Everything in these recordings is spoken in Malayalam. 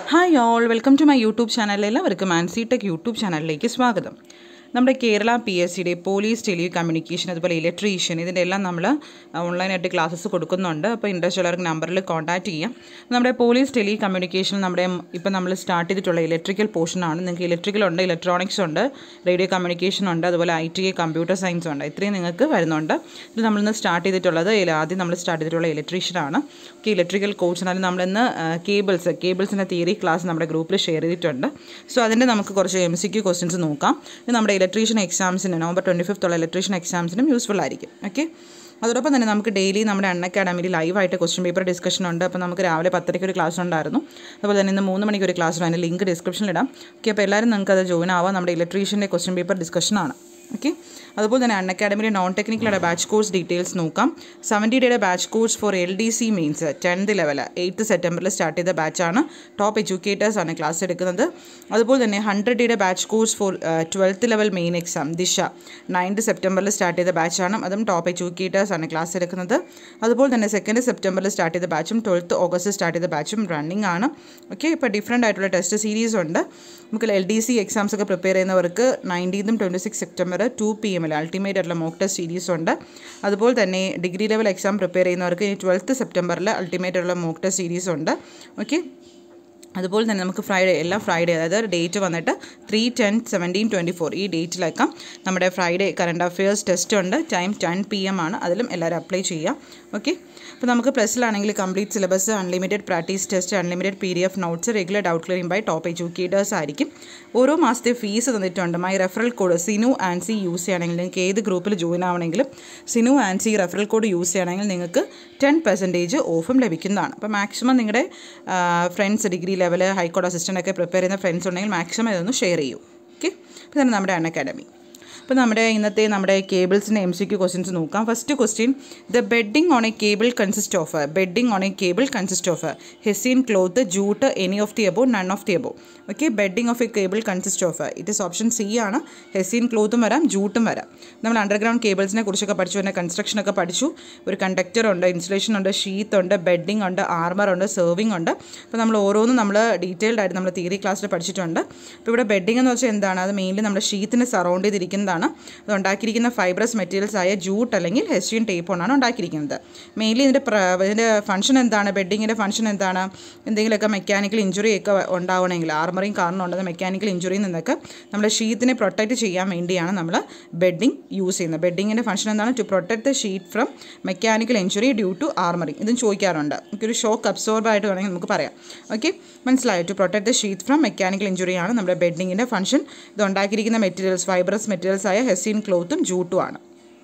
Hi all welcome to my YouTube channel എല്ലാവർക്കും ആൻസി ടെക് യൂട്യൂബ് ചാനലിലേക്ക് സ്വാഗതം നമ്മുടെ കേരള പി എസ് സിയുടെ പോലീസ് ടെലി കമ്മ്യൂണിക്കേഷൻ അതുപോലെ ഇലക്ട്രീഷ്യൻ ഇതിൻ്റെ എല്ലാം നമ്മൾ ഓൺലൈനായിട്ട് ക്ലാസ്സസ് കൊടുക്കുന്നുണ്ട് അപ്പോൾ ഇൻട്രസ്റ്റ് ഉള്ളവർക്ക് നമ്പറിൽ കോൺടാക്റ്റ് ചെയ്യാം നമ്മുടെ പോലീസ് ടെലി കമ്മ്യൂണിക്കേഷൻ നമ്മുടെ ഇപ്പോൾ നമ്മൾ സ്റ്റാർട്ട് ചെയ്തിട്ടുള്ള ഇലക്ട്രിക്കൽ പോർഷനാണ് നിങ്ങൾക്ക് ഇലക്ട്രിക്കൽ ഉണ്ട് ഇലക്ട്രോണിക്സ് ഉണ്ട് റേഡിയോ കമ്മ്യൂണിക്കേഷൻ ഉണ്ട് അതുപോലെ ഐ ടി കമ്പ്യൂട്ടർ സയൻസ് ഉണ്ട് ഇത്രയും നിങ്ങൾക്ക് വരുന്നുണ്ട് ഇത് നമ്മളിന്ന് സ്റ്റാർട്ട് ചെയ്തിട്ടുള്ളത് ഇതിൽ ആദ്യം നമ്മൾ സ്റ്റാർട്ട് ചെയ്തിട്ടുള്ള ഇലക്ട്രീഷ്യനാണ് ഓക്കെ ഇലക്ട്രിക്കൽ കോഴ്സ് എന്നാലും നമ്മളിന്ന് കേബിൾസ് കേബിൾസിൻ്റെ തിയറി ക്ലാസ് നമ്മുടെ ഗ്രൂപ്പിൽ ഷെയർ ചെയ്തിട്ടുണ്ട് സോ അതിൻ്റെ നമുക്ക് കുറച്ച് എം സി ക്യു ക്വസ്റ്റ്യൻസ് നോക്കാം ഇത് നമ്മുടെ ഇലക്ട്രീഷ്യൻ എക്സാംസിന് നവംബർ ട്വൻറ്റി ഫിഫ്ത്തുള്ള ഇലക്ട്രീഷ്യൻ എക്സാംസിനും യൂസ്ഫുൾ ആയിരിക്കും ഓക്കെ അതോടൊപ്പം തന്നെ നമുക്ക് ഡെയിലി നമ്മുടെ അൺ അക്കാഡമിയിൽ ലൈവായിട്ട് ക്വസ്റ്റ്യൻ പേപ്പർ ഡിസ്കഷൻ ഉണ്ട് അപ്പോൾ നമുക്ക് രാവിലെ പത്തരയ്ക്ക് ഒരു ക്ലാസ് ഉണ്ടായിരുന്നു അതുപോലെ തന്നെ ഇന്ന് മൂന്ന് മണിക്ക് ഒരു ക്ലാസ് ഉണ്ട് അതിൻ്റെ ലിങ്ക് ഡിസ്ക്രിപ്ഷനിൽ ഇടാം ഓക്കെ അപ്പോൾ എല്ലാവരും നിങ്ങൾക്ക് അത് ജോയിൻ ആവാം നമ്മുടെ ഇലക്ട്രീഷ്യൻ്റെ ക്വസ്റ്റ്യൻ പേപ്പർ ഡിസ്കഷനാണ് ഓക്കെ അതുപോലെ തന്നെ അൺ അക്കാഡമിയിലെ നോൺ ടെക്നിക്കലുടെ ബാച്ച് കോഴ്സ് ഡീറ്റെയിൽസ് നോക്കാം സെവൻറ്റി ഡേയുടെ batch course for L D C means tenth level eighth സെപ്റ്റംബറിൽ സ്റ്റാർട്ട് ചെയ്ത ബാച്ചാണ് ടോപ്പ് എഡ്യൂക്കേറ്റേഴ്സ് ആണ് ക്ലാസ് എടുക്കുന്നത് അതുപോലെ തന്നെ ഹൺഡ്രഡ് ഡേയുടെ batch course for twelfth level main exam ദിശ നയൻത്ത് സെപ്റ്റംബറിൽ സ്റ്റാർട്ട് ചെയ്ത ബാച്ചാണ് അതും ടോപ്പ് എഡ്യൂക്കേറ്റേഴ്സ് ആണ് ക്ലാസ് എടുക്കുന്നത് അതുപോലെ തന്നെ സെക്കൻഡ് സെപ്റ്റംബറിൽ സ്റ്റാർട്ട് ചെയ്ത ബാച്ചും ട്വൽത്ത് ഓഗസ്റ്റ് സ്റ്റാർട്ട് ചെയ്ത ബാച്ചും റണ്ണിങ് ആണ് ഓക്കെ ഇപ്പോൾ ഡിഫറെൻ്റ് ആയിട്ടുള്ള ടെസ്റ്റ് സീരീസ് ഉണ്ട് നമുക്ക് എൽ ഡി സി എക്സാംസ് ഒക്കെ പ്രിപ്പയർ ചെയ്യുന്നവർക്ക് നയൻറ്റീൻതും ട്വൻറ്റി സിക്സ് സെപ്റ്റംബർ ടു പി എമ്മിൽ അൾട്ടിമേറ്റ് ആയിട്ടുള്ള മോക്ക് ടെസ്റ്റ് സീരീസ് ഉണ്ട് അതുപോലെ തന്നെ ഡിഗ്രി ലെവൽ എക്സാം പ്രിപ്പയർ ചെയ്യുന്നവർക്ക് ഇനി ട്വൽത്ത് സെപ്റ്റംബറിൽ അൾട്ടിമേറ്റ് ആയിട്ടുള്ള മോക്ക് ടെസ്റ്റ് സീരീസ് ഉണ്ട് ഓക്കെ അതുപോലെ തന്നെ നമുക്ക് ഫ്രൈഡേ എല്ലാ ഫ്രൈഡേ അതായത് ഡേറ്റ് വന്നിട്ട് three ten seventeen twenty four ഈ ഡേറ്റിലേക്കാം നമ്മുടെ ഫ്രൈഡേ കറണ്ട് അഫയേഴ്സ് ടെസ്റ്റ് ഉണ്ട് ടൈം ടെൻ പി എം ആണ് അതിലും എല്ലാവരും അപ്ലൈ ചെയ്യാം ഓക്കെ അപ്പോൾ നമുക്ക് പ്ലസ്സിലാണെങ്കിൽ complete syllabus unlimited practice test unlimited P D F notes regular doubt clearing by top educators ആയിരിക്കും ഓരോ മാസത്തെ ഫീസ് തന്നിട്ടുണ്ട് my referral code Sinu Ancy use ചെയ്യണമെങ്കിൽ നിങ്ങൾക്ക് ഏത് ഗ്രൂപ്പിൽ ജോയിൻ ആവണമെങ്കിലും Sinu Ancy referral code use ചെയ്യണമെങ്കിൽ നിങ്ങൾക്ക് ടെൻ പെർസെൻറ്റേജ് ഓഫും ലഭിക്കുന്നതാണ് അപ്പോൾ മാക്സിമം നിങ്ങളുടെ friends degree level high court assistant ഒക്കെ പ്രിപ്പയർ ചെയ്യുന്ന ഫ്രണ്ട്സ് ഉണ്ടെങ്കിൽ മാക്സിമം ഇതൊന്ന് ഷെയർ ചെയ്യൂ ഓക്കെ അപ്പോൾ ഇതാണ് നമ്മുടെ അൺ അക്കാഡമി അപ്പോൾ നമ്മുടെ ഇന്നത്തെ നമ്മുടെ കേബിൾസിൻ്റെ എം സി ക്യു ക്വസ്റ്റ്യൻസ് നോക്കാം first question the bedding on a cable consist of bedding on a cable consist of hessian cloth jute any of the above none of the above okay bedding of a cable consist of it is option C ആണ് ഹെസിൻ ക്ലോത്തും വരാം ജൂട്ടും വരാം നമ്മൾ അണ്ടർഗ്രൗണ്ട് കേബിൾസിനെ കുറിച്ചൊക്കെ പഠിച്ചു പിന്നെ കൺസ്ട്രക്ഷനൊക്കെ പഠിച്ചു ഒരു കണ്ടക്ടർ ഉണ്ട് ഇൻസുലേഷൻ ഉണ്ട് ഷീത്ത് ഉണ്ട് ബെഡിങ് ഉണ്ട് ആർമർ ഉണ്ട് സെർവിങ് ഉണ്ട് അപ്പോൾ നമ്മൾ ഓരോന്നും നമ്മൾ ഡീറ്റെയിൽഡ് ആയിട്ട് നമ്മൾ തിയറി ക്ലാസ്സിൽ പഠിച്ചിട്ടുണ്ട് അപ്പോൾ ഇവിടെ ബെഡിങ് എന്ന് വെച്ചാൽ എന്താണ് അത് മെയിൻലി നമ്മുടെ ഷീത്തിനെ സറൗണ്ട് ചെയ്തിരിക്കുന്നതാണ് അത് ഉണ്ടാക്കിയിരിക്കുന്ന ഫൈബ്രസ് മെറ്റീരിയൽസ് ആയ ജൂട്ട് അല്ലെങ്കിൽ ഹെസ്റ്റിയൻ ടേപ്പ് കൊണ്ടാണ് ഉണ്ടാക്കിയിരിക്കുന്നത് മെയിൻലി ഇതിൻ്റെ ഇതിൻ്റെ ഫംഗ്ഷൻ എന്താണ് ബെഡിങ്ങിൻ്റെ ഫംഗ്ഷൻ എന്താണ് എന്തെങ്കിലുമൊക്കെ മെക്കാനിക്കൽ ഇഞ്ചുറി ഒക്കെ ഉണ്ടാവണമെങ്കിൽ ആർമറിങ് കാരണം ഉണ്ടെന്ന് മെക്കാനിക്കൽ ഇഞ്ചുറിയിൽ നിന്നൊക്കെ നമ്മുടെ ഷീത്തിനെ പ്രൊട്ടക്റ്റ് ചെയ്യാൻ വേണ്ടിയാണ് നമ്മൾ ബെഡിങ് യൂസ് ചെയ്യുന്നത് ബെഡിങ്ങിൻ്റെ ഫംഗ്ഷൻ എന്താണ് to protect the sheet from mechanical injury due to armouring ഇതും ചോദിക്കാറുണ്ട് ഒരു ഷോക്ക് അബ്സോർബ് ആയിട്ട് വേണമെങ്കിൽ നമുക്ക് പറയാം ഓക്കെ മനസ്സിലായോ to protect the sheet from mechanical ഇഞ്ചുറിയാണ് നമ്മുടെ ബെഡിങ്ങിൻ്റെ ഫംഗ്ഷൻ ഇത് ഉണ്ടാക്കിയിരിക്കുന്ന മെറ്റീരിയൽസ് ഫൈബ്രസ് മെറ്റീരിയൽസ് ആയ ഹെസിൻ ക്ലോത്തും ജൂട്ടുമാണ്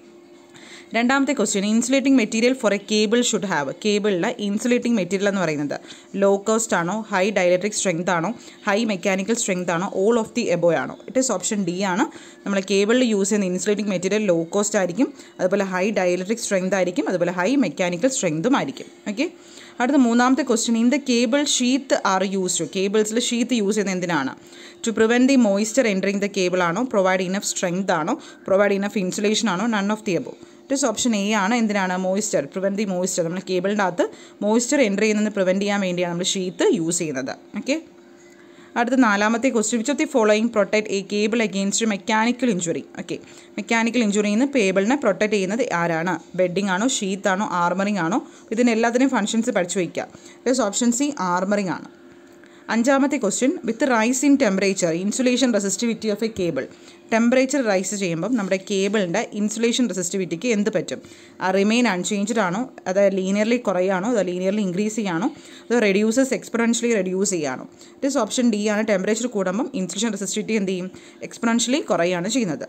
രണ്ടാമത്തെ question insulating material for a cable should have കേബിളിലെ ഇൻസുലേറ്റിംഗ് മെറ്റീരിയൽ എന്ന് പറയുന്നത് ലോ കോസ്റ്റ് ആണോ ഹൈ ഡയലക്ട്രിക് സ്ട്രെങ്ത് ആണോ ഹൈ മെക്കാനിക്കൽ സ്ട്രെങ്ത് ആണോ ഓൾ ഓഫ് ദി എബോ ആണോ ഇറ്റ് ഈസ് ഓപ്ഷൻ ഡി ആണ് നമ്മൾ കേബിളിൽ യൂസ് ചെയ്യുന്ന ഇൻസുലേറ്റിംഗ് മെറ്റീരിയൽ ലോ കോസ്റ്റ് ആയിരിക്കും അതുപോലെ ഹൈ ഡയലക്ട്രിക് സ്ട്രെങ്ത് ആയിരിക്കും അതുപോലെ ഹൈ മെക്കാനിക്കൽ സ്ട്രെങ്തും ആയിരിക്കും ഓക്കെ അടുത്ത മൂന്നാമത്തെ question in the cable sheath are used കേബിൾസിൽ ഷീത്ത് യൂസ് ചെയ്യുന്നത് എന്തിനാണ് to prevent the moisture entering the cable ആണോ പ്രൊവൈഡ് ഇനഫ് സ്ട്രെങ്ത് ആണോ പ്രൊവൈഡ് ഇനഫ് ഇൻസുലേഷൻ ആണോ none of the above it option A ആണ് എന്തിനാണ് മോയ്സ്ചർ പ്രിവെൻറ്റ് ദി മോയ്സ്ചർ നമ്മൾ കേബിളിൻ്റെ അകത്ത് മോയ്സ്ചർ എൻ്റർ ചെയ്യുന്നത് പ്രിവെൻറ്റ് ചെയ്യാൻ വേണ്ടിയാണ് നമ്മൾ ഷീത്ത് യൂസ് ചെയ്യുന്നത് ഓക്കെ അടുത്ത നാലാമത്തെ question which of the following protect a cable against mechanical injury okay mechanical ഇഞ്ചുറിയിൽ നിന്ന് കേബിളിനെ പ്രൊട്ടക്ട് ചെയ്യുന്നത് ആരാണ് ബെഡിങ് ആണോ ഷീത്ത് ആണോ ആർമറിങ് ആണോ ഇതിന് എല്ലാത്തിനും ഫങ്ഷൻസ് പഠിച്ചു വയ്ക്കുക ഇറ്റ് ഓപ്ഷൻ സി ആർമറിങ് ആണ് അഞ്ചാമത്തെ question with rise in temperature insulation resistivity of a cable temperature rise ചെയ്യുമ്പം നമ്മുടെ കേബിളിൻ്റെ ഇൻസുലേഷൻ റെസിസ്റ്റിവിറ്റിക്ക് എന്ത് പറ്റും ആ റിമെയിൻ അൺചേഞ്ച്ഡ് ആണോ അത് ലീനിയർലി കുറയാണോ അതോ ലീനിയർലി ഇൻക്രീസ് ചെയ്യാണോ അതോ റെഡ്യൂസസ് എക്സ്പെറൻഷ്യലി റെഡ്യൂസ് ചെയ്യാണോ ഇറ്റ് ഇസ് ഓപ്ഷൻ ഡി ആണ് ടെമ്പറേച്ചർ കൂടുമ്പം ഇൻസുലേഷൻ റെസിസ്റ്റിവിറ്റി എന്ത് ചെയ്യും എക്സ്പെറൻഷ്യലി കുറയാണ് ചെയ്യുന്നത്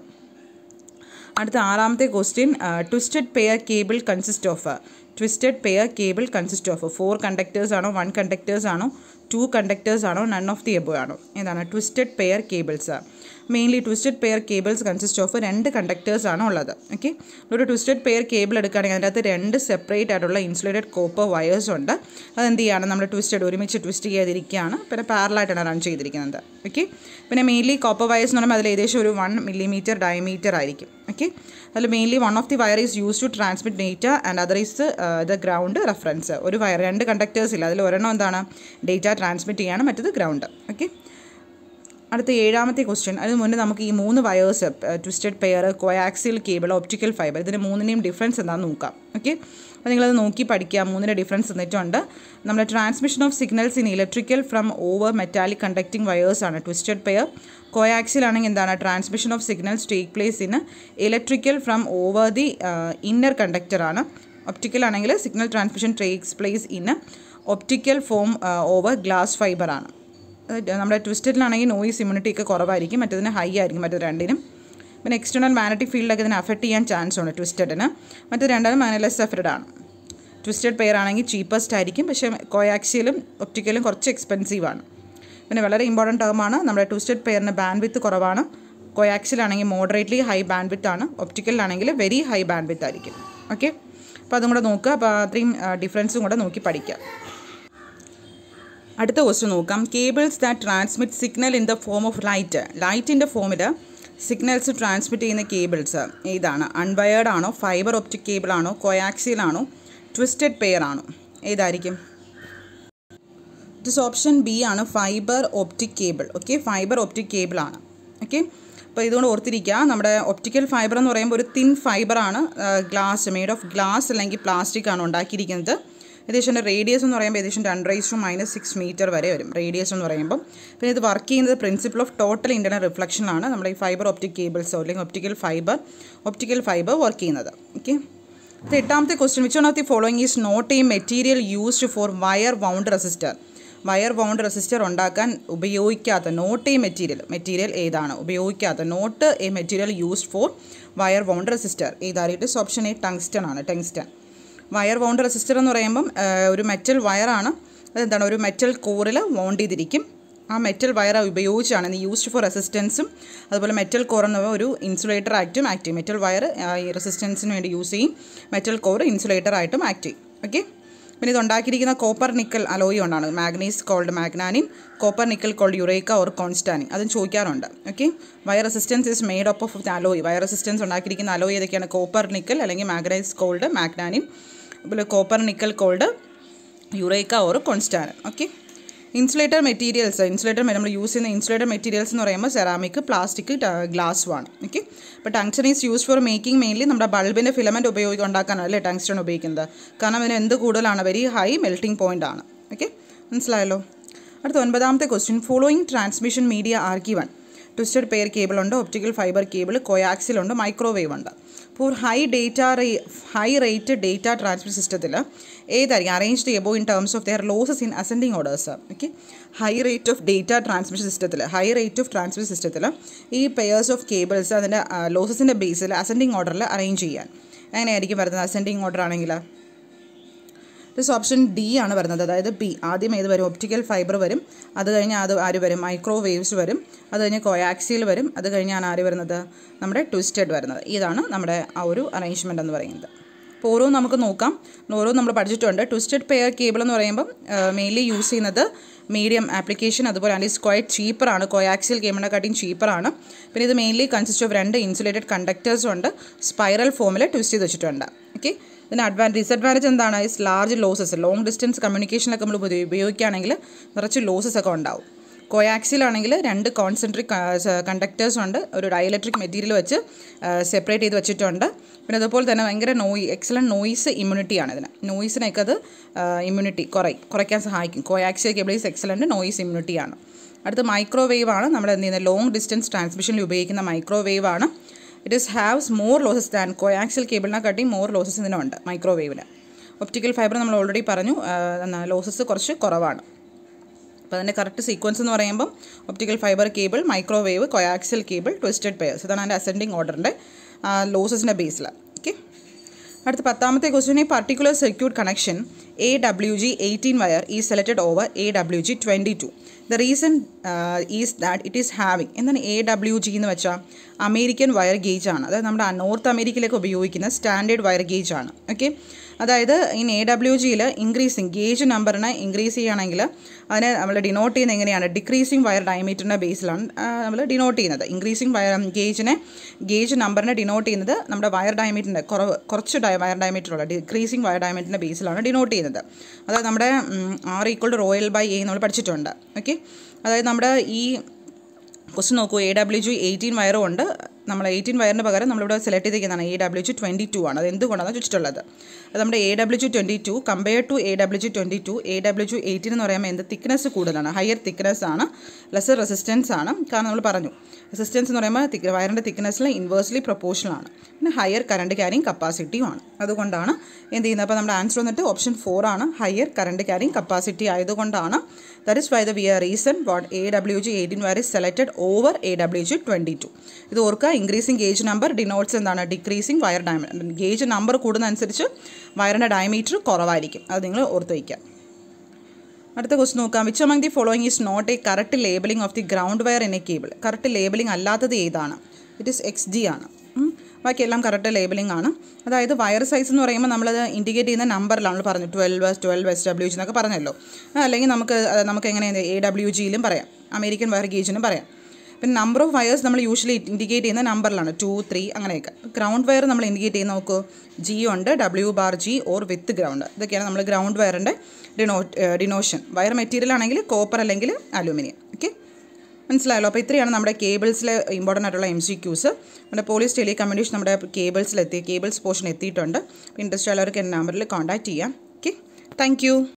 അടുത്ത ആറാമത്തെ question twisted pair cable consist of twisted pair cable consist of four conductors ആണോ വൺ കണ്ടക്ടേഴ്സ് ആണോ ടു കണ്ടക്ടേഴ്സ് ആണോ നൺ ഓഫ് ദി എബോ ആണോ എന്താണ് twisted pair cables mainly twisted pair cables consist of രണ്ട് കണ്ടക്ടേഴ്സ് ആണ് ഉള്ളത് ഓക്കെ ഒരു ട്വിസ്റ്റഡ് പെയർ കേബിൾ എടുക്കുകയാണെങ്കിൽ അതിൻ്റെ അകത്ത് രണ്ട് സെപ്പറേറ്റ് ആയിട്ടുള്ള ഇൻസുലേറ്റഡ് കോപ്പർ വയേഴ്സ് ഉണ്ട് അതെന്ത് ചെയ്യാണ് നമ്മൾ ട്വിസ്റ്റഡ് ഒരുമിച്ച് ട്വിസ്റ്റ് ചെയ്യാതിരിക്കുകയാണ് പിന്നെ പാരലായിട്ടാണ് റൺ ചെയ്തിരിക്കുന്നത് ഓക്കെ പിന്നെ മെയിൻലി കോപ്പർ വയേഴ്സ് എന്ന് പറയുമ്പോൾ അതിൽ ഏകദേശം ഒരു വൺ മില്ലിമീറ്റർ ഡയമീറ്റർ ആയിരിക്കും ഓക്കെ അതിൽ mainly one of the wire is use to transmit data and other is the ground reference ഒരു വയർ രണ്ട് കണ്ടക്ടേഴ്സ് ഇല്ല അതിൽ ഒരെണ്ണം എന്താണ് ഡേറ്റ ട്രാൻസ്മിറ്റ് ചെയ്യാണ് മറ്റത് ഗ്രൗണ്ട് ഓക്കെ അടുത്ത ഏഴാമത്തെ ക്വസ്റ്റ്യൻ അതിന് മുന്നേ നമുക്ക് ഈ മൂന്ന് wires twisted pair coaxial cable optical fibre ഇതിന് മൂന്നിനെയും ഡിഫറൻസ് എന്താണെന്ന് നോക്കാം ഓക്കെ അപ്പോൾ നിങ്ങളത് നോക്കി പഠിക്കുക മൂന്നിൻ്റെ ഡിഫറൻസ് എന്നിട്ടുണ്ട് നമ്മുടെ transmission of signals in electrical from over metallic conducting wires ആണ് ട്വിസ്റ്റഡ് പെയർ കോയാക്സിൽ ആണെങ്കിൽ എന്താണ് transmission of signals take place in electrical from over the inner conductor ആണ് ഒപ്റ്റിക്കൽ ആണെങ്കിൽ signal transmission takes place in optical form over glass fibre ആണ് നമ്മുടെ ട്വിസ്റ്റഡിലാണെങ്കിൽ നോയിസ് ഇമ്മ്യൂണിറ്റി ഒക്കെ കുറവായിരിക്കും മറ്റേതിന് ഹൈ ആയിരിക്കും മറ്റേത് രണ്ടിനും പിന്നെ എക്സ്റ്റേണൽ മാഗ്നറ്റിക് ഫീൽഡൊക്കെ ഇതിനെ അഫക്റ്റ് ചെയ്യാൻ ചാൻസ് ഉണ്ട് ട്വിസ്റ്റഡിന് മറ്റു രണ്ടാലും അങ്ങനെ ലെസ് എഫക്റ്റഡ് ആണ് ട്വിസ്റ്റഡ് പെയർ ആണെങ്കിൽ ചീപ്പസ്റ്റ് ആയിരിക്കും പക്ഷേ കോയാക്സിയലും ഒപ്റ്റിക്കലും കുറച്ച് എക്സ്പെൻസീവ് ആണ് പിന്നെ വളരെ ഇമ്പോർട്ടൻറ്റ് ടേമാണ് നമ്മുടെ ട്വിസ്റ്റഡ് പെയറിന് ബാൻഡ് വിത്ത് കുറവാണ് കോയാക്സിലാണെങ്കിൽ മോഡറേറ്റ്ലി ഹൈ ബാൻഡ് വിത്ത് ആണ് ഒപ്റ്റിക്കലിലാണെങ്കിൽ വെരി ഹൈ ബാൻഡ് വിത്ത് ആയിരിക്കും ഓക്കെ അപ്പോൾ അതും കൂടെ നോക്കുക അപ്പോൾ അത്രയും ഡിഫറൻസും കൂടെ നോക്കി പഠിക്കാം അടുത്ത ക്വസ്റ്റ്യൻ നോക്കാം cables that transmit signal in the form of light ലൈറ്റിൻ്റെ ഫോമിൽ സിഗ്നൽസ് ട്രാൻസ്മിറ്റ് ചെയ്യുന്ന കേബിൾസ് ഏതാണ് അൺവയേർഡ് ആണോ ഫൈബർ ഒപ്റ്റിക് കേബിൾ ആണോ കൊയാക്സിയൽ ആണോ ട്വിസ്റ്റഡ് പെയർ ആണോ ഏതായിരിക്കും ഇറ്റ്സ് ഓപ്ഷൻ ബി ആണ് fibre optic cable okay fibre optic cable ആണ് ഓക്കെ അപ്പോൾ ഇതുകൊണ്ട് ഓർത്തിരിക്കുക നമ്മുടെ ഒപ്റ്റിക്കൽ ഫൈബർ എന്ന് പറയുമ്പോൾ ഒരു തിൻ ഫൈബറാണ് ഗ്ലാസ് മെയ്ഡ് ഓഫ് ഗ്ലാസ് അല്ലെങ്കിൽ പ്ലാസ്റ്റിക് ആണ് ഉണ്ടാക്കിയിരിക്കുന്നത് ഏകദേശം റേഡിയസ് എന്ന് പറയുമ്പോൾ ഏകദേശം രണ്ട് rice to minus six metre വരെ വരും റേഡിയസ് എന്ന് പറയുമ്പോൾ പിന്നെ ഇത് വർക്ക് ചെയ്യുന്നത് പ്രിൻസിപ്പിൾ ഓഫ് ടോട്ടൽ ഇൻറ്റർണൽ റിഫ്ലക്ഷനാണ് നമ്മുടെ ഈ ഫൈബർ ഒപ്റ്റിക് കേബിൾസോ അല്ലെങ്കിൽ optical fibre optical fibre work ചെയ്യുന്നത് ഓക്കെ ഇത് എട്ടാമത്തെ question which one of the following is not a material used for wire wound resistor wire wound resistor ഉണ്ടാക്കാൻ ഉപയോഗിക്കാത്ത നോട്ട് എ മെറ്റീരിയൽ മെറ്റീരിയൽ ഏതാണ് ഉപയോഗിക്കാത്ത not a material used for wire wound resistor ഏതായിട്ട് ഓപ്ഷൻ എ ടങ്സ്റ്റൺ ആണ് ടങ്സ്റ്റൺ വയർ വൗണ്ട് റെസിസ്റ്റർ എന്ന് പറയുമ്പം ഒരു മെറ്റൽ വയറാണ് അതെന്താണ് ഒരു മെറ്റൽ കോറിൽ വൗണ്ട് ചെയ്തിരിക്കും ആ മെറ്റൽ വയർ ഉപയോഗിച്ചാണ് ഇത് യൂസ്ഡ് ഫോർ റെസിസ്റ്റൻസും അതുപോലെ മെറ്റൽ കോർ എന്ന് ഒരു ഇൻസുലേറ്റർ ആയിട്ടും ആക്ട് ചെയ്യും മെറ്റൽ വയർ ഈ റെസിസ്റ്റൻസിന് വേണ്ടി യൂസ് ചെയ്യും മെറ്റൽ കോർ ഇൻസുലേറ്റർ ആയിട്ടും ആക്ട് ചെയ്യും ഓക്കെ പിന്നെ ഇത് ഉണ്ടാക്കിയിരിക്കുന്ന കോപ്പർ നിക്കൽ അലോയി കൊണ്ടാണ് manganese called manganin copper nickel called eureka or constantan അതും ചോദിക്കാറുണ്ട് okay wire resistance is made up of alloy wire resistance ഉണ്ടാക്കിയിരിക്കുന്ന അലോയി ഏതൊക്കെയാണ് കോപ്പർ നിക്കൽ അല്ലെങ്കിൽ മാഗ്നൈസ് കോൾഡ് മാഗ്നാനിം അതുപോലെ copper nickel called eureka or constantan okay insulator materials insulator നമ്മൾ യൂസ് ചെയ്യുന്ന ഇൻസുലേറ്റർ മെറ്റീരിയൽസ് എന്ന് പറയുമ്പോൾ സെറാമിക് പ്ലാസ്റ്റിക് ഗ്ലാസ്സുമാണ് ഓക്കെ അപ്പോൾ tungsten is use for making mainly നമ്മുടെ ബൾബിൻ്റെ ഫിലമെൻറ്റ് ഉപയോഗി ഉണ്ടാക്കാനാണ് അല്ലേ ടങ്സ്റ്റൺ ഉപയോഗിക്കുന്നത് കാരണം ഇതിന് എന്ത് കൂടുതലാണ് വെരി ഹൈ മെൽറ്റിംഗ് പോയിൻ്റ് ആണ് ഓക്കെ മനസ്സിലായല്ലോ അടുത്ത ഒൻപതാമത്തെ question following transmission media are given twisted pair cable ഉണ്ട് ഒപ്റ്റിക്കൽ ഫൈബർ കേബിൾ കോയാക്സിൽ ഉണ്ട് മൈക്രോവേവ് ഉണ്ട് for high data high rate data transmit സിസ്റ്റത്തിൽ ഏതായിരിക്കും arranged above in terms of their losses in ascending orders okay high rate of data transmission സിസ്റ്റത്തിൽ ഹൈ റേറ്റ് ഓഫ് ട്രാൻസ്മിഷൻ സിസ്റ്റത്തിൽ ഈ പെയേഴ്സ് ഓഫ് കേബിൾസ് അതിൻ്റെ ലോസസിൻ്റെ ബേസിൽ അസെൻഡിങ് ഓർഡറിൽ അറേഞ്ച് ചെയ്യാൻ എങ്ങനെയായിരിക്കും വരുന്നത് അസെൻഡിങ് ഓർഡർ ആണെങ്കിൽ ദിസ് ഓപ്ഷൻ ഡി ആണ് വരുന്നത് അതായത് ബി ആദ്യം ഏത് വരും ഒപ്റ്റിക്കൽ ഫൈബർ വരും അത് കഴിഞ്ഞ് അത് ആര് വരും മൈക്രോവേവ്സ് വരും അത് കഴിഞ്ഞ് കോയാക്സിൽ വരും അത് കഴിഞ്ഞാണ് ആര് വരുന്നത് നമ്മുടെ ട്വിസ്റ്റഡ് വരുന്നത് ഇതാണ് നമ്മുടെ ആ ഒരു അറേഞ്ച്മെൻ്റ് എന്ന് പറയുന്നത് അപ്പോൾ ഓരോ നമുക്ക് നോക്കാം ഓരോ നമ്മൾ പഠിച്ചിട്ടുണ്ട് ട്വിസ്റ്റഡ് പെയർ കേബിൾ എന്ന് പറയുമ്പം മെയിൻലി യൂസ് ചെയ്യുന്നത് മീഡിയം ആപ്ലിക്കേഷൻ അതുപോലെ ആൻഡ് ഇസ് ക്വയറ്റ് ചീപ്പറാണ് കോയാക്സിൽ കേബിളിനെക്കാട്ടിയും ചീപ്പറാണ് പിന്നെ ഇത് മെയിൻലി കൺസിസ്റ്റ് ഓഫ് രണ്ട് ഇൻസുലേറ്റഡ് കണ്ടക്ടേഴ്സും ഉണ്ട് സ്പൈറൽ ഫോമിൽ ട്വിസ്റ്റ് ചെയ്ത് വെച്ചിട്ടുണ്ട് ഓക്കെ ഇതിന് അഡ്വാൻസ് ഡിസഡ്വാൻറ്റേജ് എന്താണ് is large losses long distance കമ്മ്യൂണിക്കേഷനൊക്കെ നമ്മൾ ഉപയോഗിക്കുകയാണെങ്കിൽ നിറച്ച് ലോസസ് ഒക്കെ ഉണ്ടാവും കോയാക്സിലാണെങ്കിൽ രണ്ട് കോൺസെൻട്രിക് കണ്ടക്ടേഴ്സ് ഉണ്ട് ഒരു ഡയലക്ട്രിക് മെറ്റീരിയൽ വെച്ച് സെപ്പറേറ്റ് ചെയ്ത് വെച്ചിട്ടുണ്ട് പിന്നെ അതുപോലെ തന്നെ ഭയങ്കര നോയി എക്സലൻറ്റ് നോയിസ് ഇമ്മ്യൂണിറ്റിയാണ് ഇതിന് നോയിസിനൊക്കെ അത് ഇമ്മ്യൂണിറ്റി കുറയും കുറയ്ക്കാൻ സഹായിക്കും കോയാക്സിയ കേബിളീസ് എക്സലൻറ്റ് നോയിസ് ഇമ്മ്യൂണിറ്റിയാണ് അടുത്ത മൈക്രോവേവ് ആണ് നമ്മൾ എന്ത് ചെയ്യുന്നത് ലോങ് ഡിസ്റ്റൻസ് ട്രാൻസ്മിഷനിൽ ഉപയോഗിക്കുന്ന മൈക്രോവേവ് ആണ് it is haves more losses than coaxial കേബിളിനെക്കാട്ടി മോർ ലോസസ് ഇതിനുണ്ട് മൈക്രോവേവിന് ഒപ്റ്റിക്കൽ ഫൈബർ നമ്മൾ ഓൾറെഡി പറഞ്ഞു ലോസസ് കുറച്ച് കുറവാണ് അപ്പോൾ അതിൻ്റെ കറക്റ്റ് സീക്വൻസ് എന്ന് പറയുമ്പം optical fibre cable microwave coaxial cable twisted pairs ഇതാണ് അതിൻ്റെ അസെൻഡിങ് ഓർഡറിൻ്റെ ലോസസിൻ്റെ ബേസിൽ ഓക്കെ അടുത്ത പത്താമത്തെ ക്വസ്റ്റ്യൻ ഈ particular circuit connection A W G eighteen wire ഈ selected over A W G twenty two the reason is that it is having എന്താണ് എ ഡബ്ല്യു ജി എന്ന് വെച്ചാൽ അമേരിക്കൻ വയർ ഗേജ് ആണ് അതായത് നമ്മുടെ നോർത്ത് അമേരിക്കയിലേക്ക് ഉപയോഗിക്കുന്ന സ്റ്റാൻഡേർഡ് വയർ ഗേജ് ആണ് ഓക്കെ അതായത് ഇൻ എ ഡബ്ല്യു ജിയിൽ ഇൻക്രീസിങ് ഗേജ് നമ്പറിനെ ഇൻക്രീസ് ചെയ്യുകയാണെങ്കിൽ അതിനെ നമ്മൾ ഡിനോട്ട് ചെയ്യുന്നത് എങ്ങനെയാണ് ഡിക്രീസിങ് വയർ ഡയമീറ്ററിൻ്റെ ബേസിലാണ് നമ്മൾ ഡിനോട്ട് ചെയ്യുന്നത് ഇൻക്രീസിങ് വയർ ഗേജിനെ ഗേജ് നമ്പറിനെ ഡിനോട്ട് ചെയ്യുന്നത് നമ്മുടെ വയർ ഡയമീറ്ററിൻ്റെ കുറവ് കുറച്ച് ഡയ വയർ ഡയമീറ്ററുള്ള ഡിക്രീസിങ് വയർ ഡയമീറ്ററിൻ്റെ ബേസിലാണ് ഡിനോട്ട് ചെയ്യുന്നത് അതായത് നമ്മുടെ R equal to rho L by A നമ്മൾ പഠിച്ചിട്ടുണ്ട് ഓക്കെ അതായത് നമ്മുടെ ഈ ക്വസ്റ്റ്യൻ നോക്കൂ എ ഡബ്ല്യു ജി എയ്റ്റീൻ വയറും ഉണ്ട് നമ്മൾ എയ്റ്റീൻ വയറിന് പകരം നമ്മളിവിടെ സെലക്ട് ചെയ്തിരിക്കുന്നതാണ് A W G twenty two ആണ് അത് എന്തുകൊണ്ടാണ് ചോദിച്ചിട്ടുള്ളത് അത് നമ്മുടെ A W G twenty two compare to A W G twenty two A W G eighteen എന്ന് പറയുമ്പോൾ എന്ത് തിക്നെസ് കൂടുതലാണ് ഹയർ തിക്നെസ് ആണ് ലെസർ റെസിസ്റ്റൻസ് ആണ് കാരണം നമ്മൾ പറഞ്ഞു റെസിസ്റ്റൻസ് എന്ന് പറയുമ്പോൾ തിക്ക് വയറിൻ്റെ തിക്നെസ്സിൽ ഇൻവേഴ്സ്ലി പ്രൊപ്പോർഷണൽ ആണ് പിന്നെ ഹയർ കറണ്ട് ക്യാരിങ് കപ്പാസിറ്റിയും ആണ് അതുകൊണ്ടാണ് എന്ത് ചെയ്യുന്നത് അപ്പോൾ നമ്മുടെ ആൻസർ വന്നിട്ട് ഓപ്ഷൻ ഫോർ ആണ് ഹയർ കറണ്ട് ക്യാരിങ് കപ്പാസിറ്റി ആയതുകൊണ്ടാണ് that is why the we are reason what A W G eighteen wire is selected over A W G twenty two ഇത് ഓർക്കുക ഇൻക്രീസിങ് ഗേജ് നമ്പർ ഡിനോട്ട്സ് എന്താണ് decreasing wire diameter gauge number കൂടുന്നതനുസരിച്ച് വയറിൻ്റെ ഡയമീറ്റർ കുറവായിരിക്കും അത് നിങ്ങൾ ഓർത്ത് വയ്ക്കുക അടുത്ത ക്വസ്റ്റ് നോക്കാം which among the following is not a correct labelling of the ground wire in a cable correct labelling അല്ലാത്തത് ഏതാണ് ഇറ്റ് ഇസ് എക്സ് ജി ആണ് ഉം. ബാക്കിയെല്ലാം കറക്റ്റ് ലേബലിംഗ് ആണ് അതായത് വയർ സൈസ് എന്ന് പറയുമ്പോൾ നമ്മളത് ഇൻഡിക്കേറ്റ് ചെയ്യുന്ന നമ്പറിലാണ് പറഞ്ഞു twelve twelve S W G എന്നൊക്കെ പറഞ്ഞല്ലോ ആ, അല്ലെങ്കിൽ നമുക്ക് അത് നമുക്ക് എങ്ങനെ എ ഡബ്ല്യു ജിയിലും പറയാം അമേരിക്കൻ വയർ ഗേജിനും പറയാം പിന്നെ നമ്പർ ഓഫ് വയേഴ്സ് നമ്മൾ യൂഷ്വലി ഇൻഡിക്കേറ്റ് ചെയ്യുന്ന നമ്പറിലാണ് ടു ത്രീ അങ്ങനെയൊക്കെ ഗ്രൗണ്ട് വയർ നമ്മൾ ഇൻഡിക്കേറ്റ് ചെയ്യുന്ന നോക്കൂ ജി ഉണ്ട് W bar G or with ground ഇതൊക്കെയാണ് നമ്മൾ ഗ്രൗണ്ട് വയറിൻ്റെ ഡിനോ ഡിനോഷൻ വയർ മെറ്റീരിയൽ ആണെങ്കിൽ കോപ്പർ അല്ലെങ്കിൽ അലൂമിനിയം ഓക്കെ മനസ്സിലായല്ലോ അപ്പോൾ ഇത്രയാണ് നമ്മുടെ കേബിൾസിലെ ഇമ്പോർട്ടൻ്റ് ആയിട്ടുള്ള എം സി ക്യൂസ് നമ്മുടെ പോലീസ് ടെലി കമ്മ്യൂണിക്കേഷൻ നമ്മുടെ കേബിൾസിലെത്തി കേബിൾസ് പോർഷൻ എത്തിയിട്ടുണ്ട് ഇൻട്രസ്റ്റ് ഉള്ളവർക്ക് എൻ്റെ നമ്പറിൽ കോൺടാക്ട് ചെയ്യാം ഓക്കെ താങ്ക്